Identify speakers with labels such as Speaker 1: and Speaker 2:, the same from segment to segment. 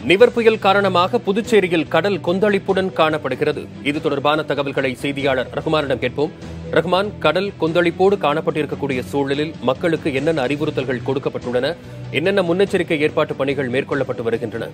Speaker 1: நிவர் புயல் காரணமாக புதுச்சேரியில் கடல் கொந்தளிப்புடன் காணப்படுகிறது இது தொடர்பான தகவல்களை செய்தியாளர் ரகுமானிடம் கேட்போம் ரஹ்மான் கடல் கொந்தளிப்போடு காணப்பட்டிருக்கக்கூடிய சூழலில் மக்களுக்கு என்னென்ன அறிவுறுத்தல்கள் கொடுக்கப்பட்டுள்ளன என்னென்ன முன்னெச்சரிக்கை ஏற்பாட்டு பணிகள் மேற்கொள்ளப்பட்டு வருகின்றன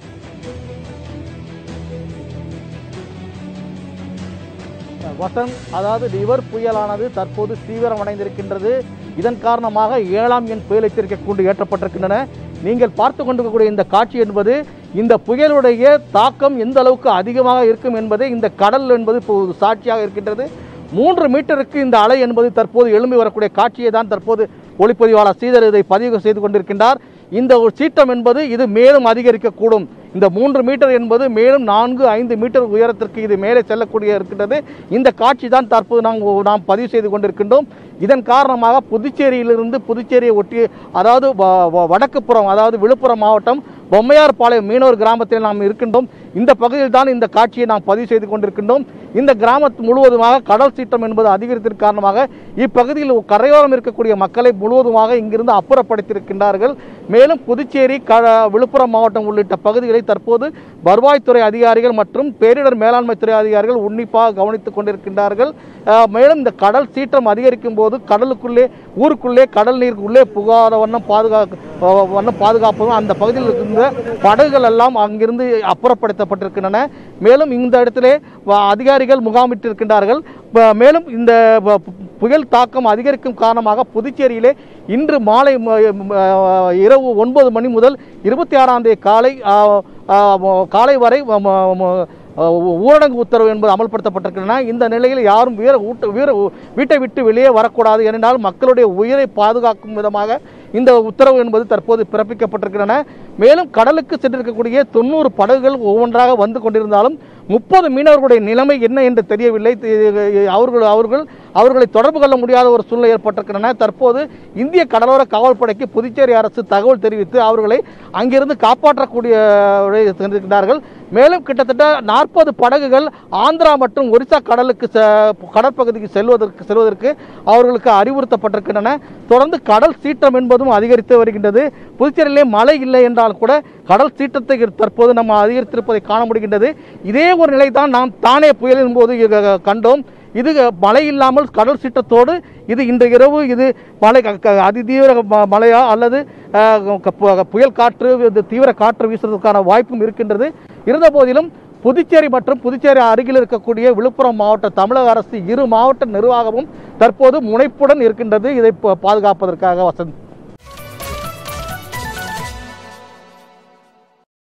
Speaker 2: வசந்த் அதாவது நிவர் புயலானது தற்போது தீவிரமடைந்திருக்கின்றது இதன் காரணமாக ஏழாம் எண் புயல் எச்சரிக்கை கூண்டு ஏற்றப்பட்டிருக்கின்றன நீங்கள் பார்த்து கொண்டிருக்கக்கூடிய இந்த காட்சி என்பது இந்த புயலுடைய தாக்கம் எந்த அளவுக்கு அதிகமாக இருக்கும் என்பதை இந்த கடல் என்பது இப்போது சாட்சியாக இருக்கின்றது மூன்று மீட்டருக்கு இந்த அலை என்பது தற்போது எழும்பி வரக்கூடிய காட்சியை தான் தற்போது ஒளிப்பதிவாளர் ஸ்ரீதர் இதை பதிவு செய்து கொண்டிருக்கின்றார் இந்த ஒரு சீற்றம் என்பது இது மேலும் அதிகரிக்கக்கூடும் இந்த மூன்று மீட்டர் என்பது மேலும் நான்கு ஐந்து மீட்டர் உயரத்திற்கு இது மேலே செல்லக்கூடிய இருக்கின்றது இந்த காட்சி தான் தற்போது நாம் நாம் பதிவு செய்து கொண்டிருக்கின்றோம் இதன் காரணமாக புதுச்சேரியிலிருந்து புதுச்சேரியை ஒட்டி அதாவது வ- வ- வடக்கு புறம் அதாவது விழுப்புரம் மாவட்டம் பொம்மையார்பாளையம் மீனவர் கிராமத்தில் நாம் இருக்கின்றோம் இந்த பகுதியில் தான் இந்த காட்சியை நாம் பதிவு செய்து கொண்டிருக்கின்றோம் இந்த கிராமத்து முழுவதுமாக கடல் சீற்றம் என்பது அதிகரித்ததன் காரணமாக இப்பகுதியில் கரையோரம் இருக்கக்கூடிய மக்களை முழுவதுமாக இங்கிருந்து அப்புறப்படுத்தியிருக்கின்றார்கள் மேலும் புதுச்சேரி க விழுப்புரம் மாவட்டம் உள்ளிட்ட பகுதிகளை தற்போது வருவாய்த்துறை அதிகாரிகள் மற்றும் பேரிடர் மேலாண்மை துறை அதிகாரிகள் உன்னிப்பாக கவனித்துக் கொண்டிருக்கின்றார்கள் அஹ், மேலும் இந்த கடல் சீற்றம் அதிகரிக்கும் போது கடலுக்குள்ளே ஊருக்குள்ளே கடல் நீருக்கு உள்ளே புகாத வண்ணம் பாதுகாக்க அஹ், வண்ணம் பாதுகாப்பதும் அந்த பகுதியில் இருக்கின்ற படகுகள் எல்லாம் அங்கிருந்து அப்புறப்படுத்தப்பட்டிருக்கின்றன மேலும் இந்த இடத்திலே வ- அதிகாரிகள் முகாமிட்டிருக்கின்றார்கள் ப- மேலும் இந்த ப- புயல் தாக்கம் அதிகரிக்கும் காரணமாக புதுச்சேரியிலே இன்று மாலை ம- ம- இரவு ஒன்பது மணி முதல் இருபத்தி ஆறாம் தேதி காலை ஆ, ஆ, ம- காலை வரை ம- ம- ம- ஊரடங்கு உத்தரவு என்பது அமல்படுத்தப்பட்டிருக்கின்றன இந்த நிலையில் யாரும் வீர ஊட்ட வீர வீட்டை விட்டு வெளியே வரக்கூடாது ஏனென்றால் மக்களுடைய உயிரை பாதுகாக்கும் விதமாக இந்த உத்தரவு என்பது தற்போது பிறப்பிக்கப்பட்டிருக்கின்றன மேலும் கடலுக்கு சென்றிருக்கக்கூடிய தொண்ணூறு படகுகள் ஒவ்வொன்றாக வந்து கொண்டிருந்தாலும் முப்பது மீனவர்களுடைய நிலைமை என்ன என்று தெரியவில்லை தி- அவர்கள் அவர்கள் அவர்களை தொடர்பு கொள்ள முடியாத ஒரு சூழ்நிலை ஏற்பட்டிருக்கின்றன தற்போது இந்திய கடலோர காவல்படைக்கு புதுச்சேரி அரசு தகவல் தெரிவித்து அவர்களை அங்கிருந்து காப்பாற்றக்கூடிய சென்றிருக்கிறார்கள் மேலும் கிட்டத்தட்ட நாற்பது படகுகள் ஆந்திரா மற்றும் ஒரிசா கடலுக்கு செ- கடற்பகுதிக்கு செல்வதற்கு செல்வதற்கு அவர்களுக்கு அறிவுறுத்தப்பட்டிருக்கின்றன தொடர்ந்து கடல் சீற்றம் என்பதும் அதிகரித்து வருகின்றது புதுச்சேரியிலே மழை இல்லை என்றால் கூட கடல் சீற்றத்தை தற்போது நம்ம அதிகரித்திருப்பதை காண முடிகின்றது இதே ஒரு நிலை தான் நாம் தானே புயலின் போது இக- கண்டோம் இது மழை இல்லாமல் கடல் சீற்றத்தோடு இது இன்று இரவு இது மழை க- க- அதிதீவிர ம- மழையா அல்லது அஹ், க- பு- புயல் காற்று இது தீவிர காற்று வீசுவதற்கான வாய்ப்பும் இருக்கின்றது இருந்த போதிலும் புதுச்சேரி மற்றும் புதுச்சேரி அருகில் இருக்கக்கூடிய விழுப்புரம் மாவட்ட தமிழக அரசு இரு மாவட்ட நிர்வாகமும் தற்போது முனைப்புடன் இருக்கின்றது இதை பா- பாதுகாப்பதற்காக வசந்த்